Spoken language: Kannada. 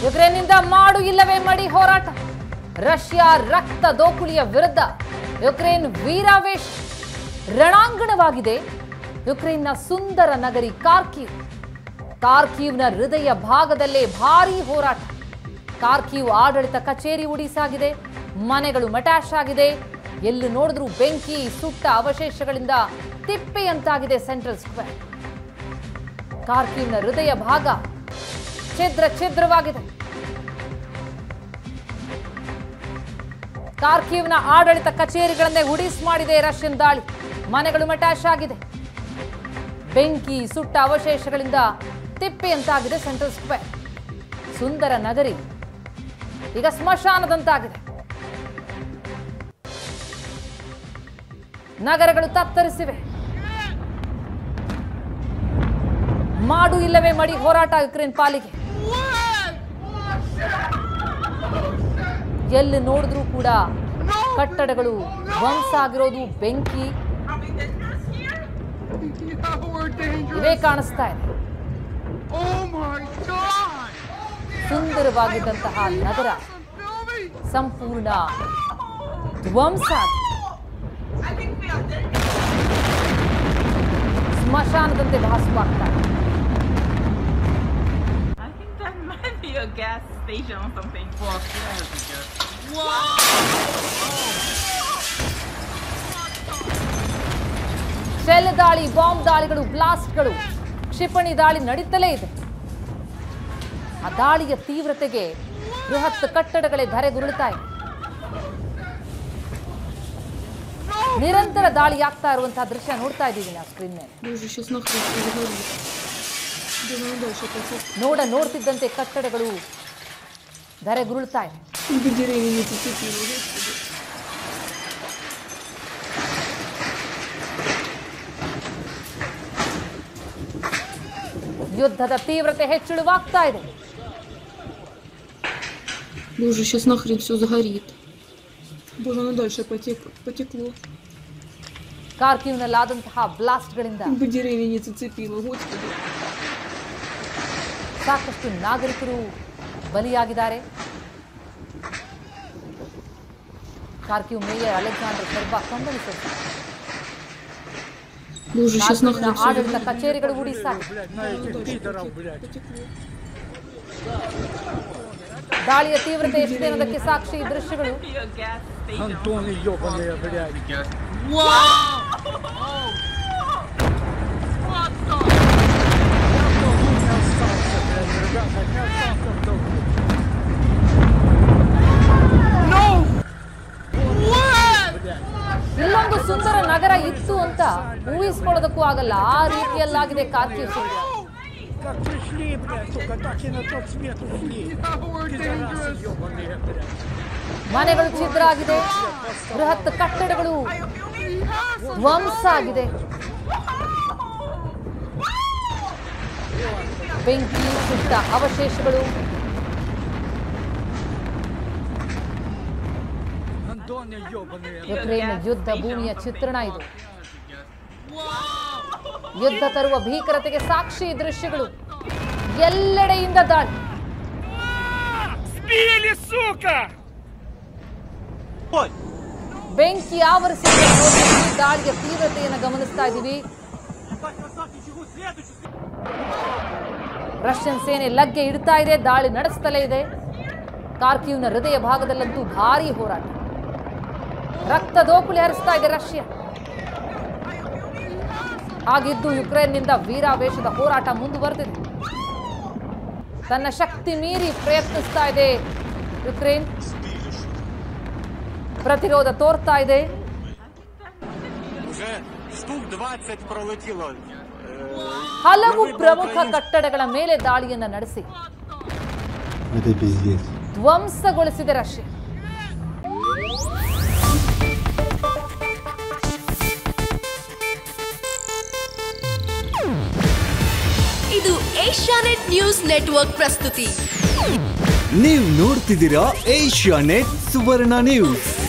ಯುಕ್ರೇನ್ನಿಂದ ಮಾಡು ಇಲ್ಲವೇ ಮಡಿ ಹೋರಾಟ ರಷ್ಯಾ ರಕ್ತ ದೋಕುಳಿಯ ವಿರುದ್ಧ ಯುಕ್ರೇನ್ ವೀರಾವೇಶ್ ರಣಾಂಗಣವಾಗಿದೆ ಯುಕ್ರೇನ್ನ ಸುಂದರ ನಗರಿ ಕಾರ್ಕಿವ್ ಕಾರ್ಕಿವ್ನ ಹೃದಯ ಭಾಗದಲ್ಲೇ ಭಾರೀ ಹೋರಾಟ ಕಾರ್ಕಿವ್ ಆಡಳಿತ ಕಚೇರಿ ಉಡಿಸಾಗಿದೆ ಮನೆಗಳು ಮಟಾಶ್ ಆಗಿದೆ ಎಲ್ಲಿ ನೋಡಿದ್ರೂ ಬೆಂಕಿ ಸುಟ್ಟ ಅವಶೇಷಗಳಿಂದ ತಿಪ್ಪೆಯಂತಾಗಿದೆ ಸೆಂಟ್ರಲ್ ಸ್ಕ್ವೇರ್ ಕಾರ್ಕಿವ್ನ ಹೃದಯ ಭಾಗ ಛಿದ್ರ ಛಿದ್ರವಾಗಿದೆ ಕಾರ್ಕಿವ್ನ ಆಡಳಿತ ಕಚೇರಿಗಳನ್ನೇ ಹುಡಿಸ್ ಮಾಡಿದೆ ರಷ್ಯನ್ ದಾಳಿ ಮನೆಗಳು ಮಟಾಶ್ ಆಗಿದೆ ಬೆಂಕಿ ಸುಟ್ಟ ಅವಶೇಷಗಳಿಂದ ತಿಪ್ಪೆಯಂತಾಗಿದೆ ಸೆಂಟ್ರಲ್ ಸ್ಕ್ವೇರ್ ಸುಂದರ ನಗರಿ ಈಗ ಸ್ಮಶಾನದಂತಾಗಿದೆ ನಗರಗಳು ತತ್ತರಿಸಿವೆ ಮಾಡು ಇಲ್ಲವೇ ಮಡಿ ಹೋರಾಟ ಯುಕ್ರೇನ್ ಪಾಲಿಗೆ ಎಲ್ಲಿ ನೋಡಿದ್ರೂ ಕೂಡ ಕಟ್ಟಡಗಳು ಧ್ವಂಸ ಆಗಿರೋದು ಬೆಂಕಿ Yeah, we're dangerous. ಇವೇ ಕಾಣಿಸ್ತಾ ಇದೆ Oh my god! ಸುಂದರವಾಗಿದ್ದಂತಹ Nagar Some building! ಸಂಪೂರ್ಣ ಧ್ವಂಸ ಆಗಿದೆ. ಸ್ಮಶಾನದಂತೆ ಭಾಸವಾಗ್ತಾ ಇದೆ I think that might be a gas station or something. Shell ದಾಳಿ ಬಾಂಬ್ ದಾಳಿಗಳು ಬ್ಲಾಸ್ಟ್ಗಳು ಕ್ಷಿಪಣಿ ದಾಳಿ ನಡೀತಲೇ ಇದೆ ಆ ದಾಳಿಯ ತೀವ್ರತೆಗೆ ಬೃಹತ್ ಕಟ್ಟಡಗಳೇ ಧರೆಗುರುಳುತ್ತಾ ಇದೆ ನಿರಂತರ ದಾಳಿ ಆಗ್ತಾ ಇರುವಂತಹ ದೃಶ್ಯ ನೋಡ್ತಾ ಇದ್ದೀವಿ ನಾವು ಸ್ಕ್ರೀನ್ ಮೇಲೆ Боже, сейчас нахрен все загорит. Да надо дальше пойти. ನೋಡ ನೋಡ್ತಿದ್ದಂತೆ ಕಟ್ಟಡಗಳು ಧರೆಗುರುಳ್ತಾ ಇದೆ Бы деревья не зацепило, господи. ಯುದ್ಧದ ತೀವ್ರತೆ ಹೆಚ್ಚಳವಾಗ್ತಾ ಇದೆ Боже, сейчас нахрен все загорит. Боже, оно дальше потек- потекло. ಕಾರ್ಕಿವ್ನಲ್ಲಾದಂತಹ ಬ್ಲಾಸ್ಟ್ಗಳಿಂದ Бы деревья не зацепило, господи. ಸಾಕಷ್ಟು ನಾಗರಿಕರು ಬಲಿಯಾಗಿದ್ದಾರೆ ಕಾರ್ಕಿವ್ ಮೇಯರ್ ಅಲೆಕ್ಸಾಂಡರ್ ಶರ್ಬಾ ಕಂಬನಿಸಿದ್ದಾರೆ Боже, сейчас ಕಾರ್ಕಿವ್ನ нахрен все ಆಡಳಿತ ಕಚೇರಿಗಳು ಉಡಿಸಾಗಿದೆ потекло. ದಾಳಿಯ ತೀವ್ರತೆ ಎಷ್ಟಿದೆ ಅನ್ನೋದಕ್ಕೆ ಸಾಕ್ಷಿ ಈ ದೃಶ್ಯಗಳು Be a gas station. Антоны ебаные, блядь. Не остался, блядь, ребята, не остался в долгу. ಇಲ್ಲೊಂದು ಸುಂದರ ನಗರ ಇತ್ತು ಅಂತ ಊಹಿಸ್ಕೊಳ್ಳೋದಕ್ಕೂ ಆಗಲ್ಲ ಆ ರೀತಿಯಲ್ಲಾಗಿದೆ ಕಾರ್ಕಿವ್ ಸುಂದರ Как пришли, блядь, сука, так и на тот свет ушли. Пидорасы ебаные, блядь. ಮನೆಗಳು ಛಿದ್ರ ಆಗಿದೆ ಬೃಹತ್ ಕಟ್ಟಡಗಳು ಧ್ವಂಸ ಆಗಿದೆ ಬೆಂಕಿ ಸುಟ್ಟ ಅವಶೇಷಗಳು Антоны ебаные, блядь. ಯುಕ್ರೇನ್ ಯುದ್ಧ ಭೂಮಿಯ ಚಿತ್ರಣ ಇದು ಯುದ್ಧ ತರುವ ಭೀಕರತೆಗೆ ಸಾಕ್ಷಿ ಈ ದೃಶ್ಯಗಳು ಎಲ್ಲೆಡೆಯಿಂದ ದಾಳಿ Сбили, сука! ಬೆಂಕಿ ಆವರಿಸಿರುವ ನೋಟದಲ್ಲಿ ದಾಳಿಯ ತೀವ್ರತೆಯನ್ನು ಗಮನಿಸ್ತಾ ಇದ್ದೀವಿ ರಷ್ಯನ್ ಸೇನೆ ಲಗ್ಗೆ ಇಡ್ತಾ ಇದೆ ದಾಳಿ ನಡೆಸ್ತಲೇ ಇದೆ ಕಾರ್ಕಿವ್ನ ಹೃದಯ ಭಾಗದಲ್ಲಂತೂ ಭಾರೀ ಹೋರಾಟ ರಕ್ತ ದೋಕುಳಿ ಹರಿಸ್ತಾ ಇದೆ ರಷ್ಯಾ ಹಾಗಿದ್ದು ಯುಕ್ರೇನ್ನಿಂದ ವೀರಾವೇಶದ ಹೋರಾಟ ಮುಂದುವರೆದಿದೆ ತನ್ನ ಶಕ್ತಿ ಮೀರಿ ಪ್ರಯತ್ನಿಸ್ತಾ ಇದೆ ಯುಕ್ರೇನ್ ಪ್ರತಿರೋಧ ತೋರ್ತಾ ಇದೆ Вже штук 20 пролетіло. Е, ಹಲವು ಪ್ರಮುಖ ಕಟ್ಟಡಗಳ ಮೇಲೆ ದಾಳಿಯನ್ನ ನಡೆಸಿ Это пиздец. ಧ್ವಂಸಗೊಳಿಸಿದೆ ರಷ್ಯಾ ಇದು ಏಷ್ಯಾನೆಟ್ ನ್ಯೂಸ್ ನೆಟ್ವರ್ಕ್ ಪ್ರಸ್ತುತಿ ನೀವು ನೋಡ್ತಿದ್ದೀರಾ ಏಷ್ಯಾ ನೆಟ್ ಸುವರ್ಣ ನ್ಯೂಸ್